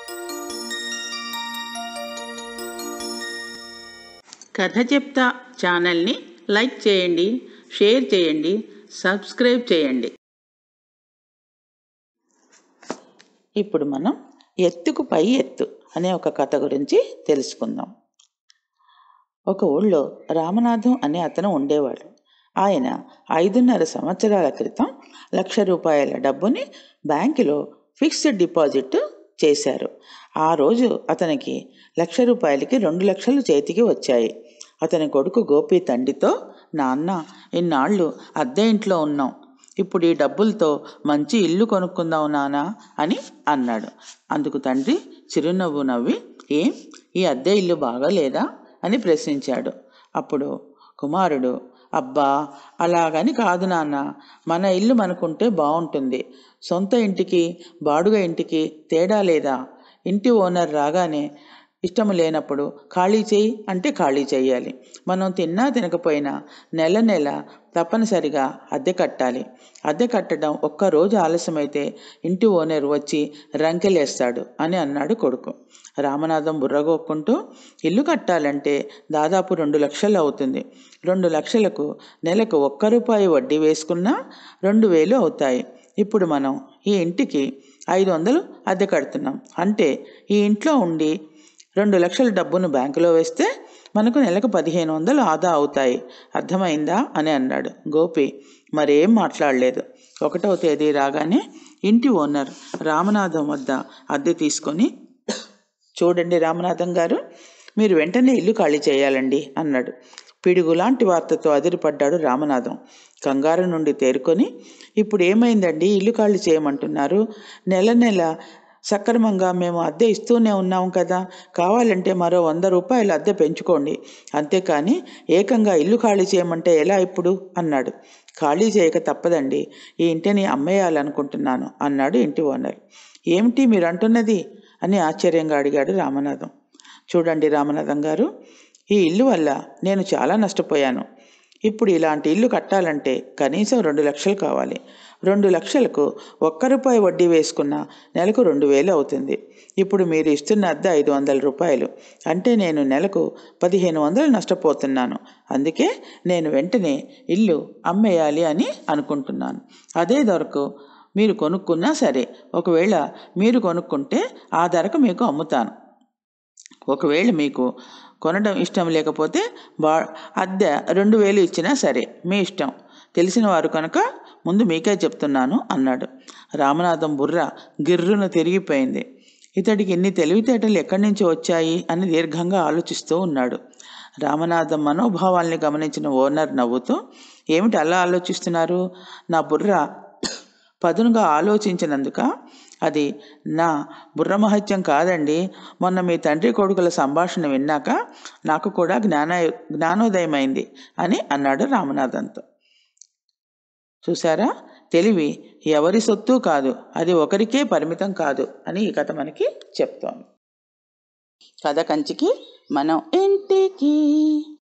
కథ చెప్తా ఛానల్ని లైక్ చేయండి షేర్ చేయండి సబ్స్క్రైబ్ చేయండి ఇప్పుడు మనం ఎత్తుకు పై ఎత్తు అనే ఒక కథ గురించి తెలుసుకుందాం ఒక ఊళ్ళో రామనాథం అనే అతను ఉండేవాడు ఆయన ఐదున్నర సంవత్సరాల క్రితం లక్ష రూపాయల డబ్బుని బ్యాంకులో ఫిక్స్డ్ డిపాజిట్ చేశారు ఆ రోజు అతనికి లక్ష రూపాయలకి రెండు లక్షలు చేతికి వచ్చాయి అతని కొడుకు గోపి తండ్రితో నాన్న ఇన్నాళ్ళు అద్దె ఇంట్లో ఉన్నాం ఇప్పుడు ఈ డబ్బులతో మంచి ఇల్లు కొనుక్కుందాం నానా అని అన్నాడు అందుకు తండ్రి చిరునవ్వు నవ్వి ఏం ఈ అద్దె ఇల్లు బాగాలేదా అని ప్రశ్నించాడు అప్పుడు కుమారుడు అబ్బా అలాగని కాదు నాన్న మన ఇల్లు మనకుంటే బాగుంటుంది సొంత ఇంటికి బాడుగ ఇంటికి తేడా లేదా ఇంటి ఓనర్ రాగానే ఇష్టం లేనప్పుడు ఖాళీ చేయి అంటే ఖాళీ చేయాలి మనం తిన్నా తినకపోయినా నెల నెల తప్పనిసరిగా అద్దె కట్టాలి అద్దె కట్టడం ఒక్కరోజు ఆలస్యమైతే ఇంటి ఓనర్ వచ్చి రంకెలేస్తాడు అని అన్నాడు కొడుకు రామనాథం బుర్రగొక్కుంటూ ఇల్లు కట్టాలంటే దాదాపు రెండు లక్షలు అవుతుంది రెండు లక్షలకు నెలకు ఒక్క రూపాయి వడ్డీ వేసుకున్నా రెండు వేలు అవుతాయి ఇప్పుడు మనం ఈ ఇంటికి ఐదు వందలు అద్దె కడుతున్నాం అంటే ఈ ఇంట్లో ఉండి రెండు లక్షల డబ్బును బ్యాంకులో వేస్తే మనకు నెలకు పదిహేను వందలు ఆదా అవుతాయి అర్థమైందా అని అన్నాడు గోపి మరేం మాట్లాడలేదు ఒకటవ తేదీ రాగానే ఇంటి ఓనర్ రామనాథం వద్ద అద్దె తీసుకొని చూడండి రామనాథం గారు మీరు వెంటనే ఇల్లు ఖాళీ చేయాలండి అన్నాడు పిడుగులాంటి వార్తతో అదిరిపడ్డాడు రామనాథం కంగారు నుండి తేరుకొని ఇప్పుడు ఏమైందండి ఇల్లు ఖాళీ చేయమంటున్నారు నెల నెల సక్రమంగా మేము అద్దె ఇస్తూనే ఉన్నాం కదా కావాలంటే మరో వంద రూపాయలు అద్దె పెంచుకోండి అంతేకాని ఏకంగా ఇల్లు ఖాళీ చేయమంటే ఎలా ఇప్పుడు అన్నాడు ఖాళీ చేయక తప్పదండి ఈ ఇంటిని అమ్మేయాలనుకుంటున్నాను అన్నాడు ఇంటి ఓనర్ ఏమిటి మీరు అంటున్నది అని ఆశ్చర్యంగా అడిగాడు రామనాథం చూడండి రామనాథం గారు ఈ ఇల్లు వల్ల నేను చాలా నష్టపోయాను ఇప్పుడు ఇలాంటి ఇల్లు కట్టాలంటే కనీసం రెండు లక్షలు కావాలి రెండు లక్షలకు ఒక్క రూపాయి వడ్డీ వేసుకున్న నెలకు రెండు వేలు అవుతుంది ఇప్పుడు మీరు ఇస్తున్న అద్దె ఐదు వందల రూపాయలు అంటే నేను నెలకు పదిహేను వందలు నష్టపోతున్నాను అందుకే నేను వెంటనే ఇల్లు అమ్మేయాలి అని అనుకుంటున్నాను అదే దొరకు మీరు కొనుక్కున్నా సరే ఒకవేళ మీరు కొనుక్కుంటే ఆ ధరకు మీకు అమ్ముతాను ఒకవేళ మీకు కొనడం ఇష్టం లేకపోతే బా అద్దె రెండు వేలు ఇచ్చినా సరే మీ ఇష్టం తెలిసిన వారు కనుక ముందు మీకే చెప్తున్నాను అన్నాడు రామనాథం బుర్ర గిర్రున తిరిగిపోయింది ఇతడికి ఇన్ని తెలివితేటలు ఎక్కడి నుంచి వచ్చాయి అని దీర్ఘంగా ఆలోచిస్తూ ఉన్నాడు రామనాథం మనోభావాల్ని గమనించిన ఓనర్ నవ్వుతూ ఏమిటి అలా ఆలోచిస్తున్నారు నా బుర్ర పదునుగా ఆలోచించినందుక అది నా బుర్రమహత్యం కాదండి మొన్న మీ తండ్రి కొడుకుల సంభాషణ విన్నాక నాకు కూడా జ్ఞాన జ్ఞానోదయమైంది అని అన్నాడు రామనాథంతో చూసారా తెలివి ఎవరి సొత్తు కాదు అది ఒకరికే పరిమితం కాదు అని ఈ కథ మనకి చెప్తోంది కథ కంచికి మనం ఇంటికి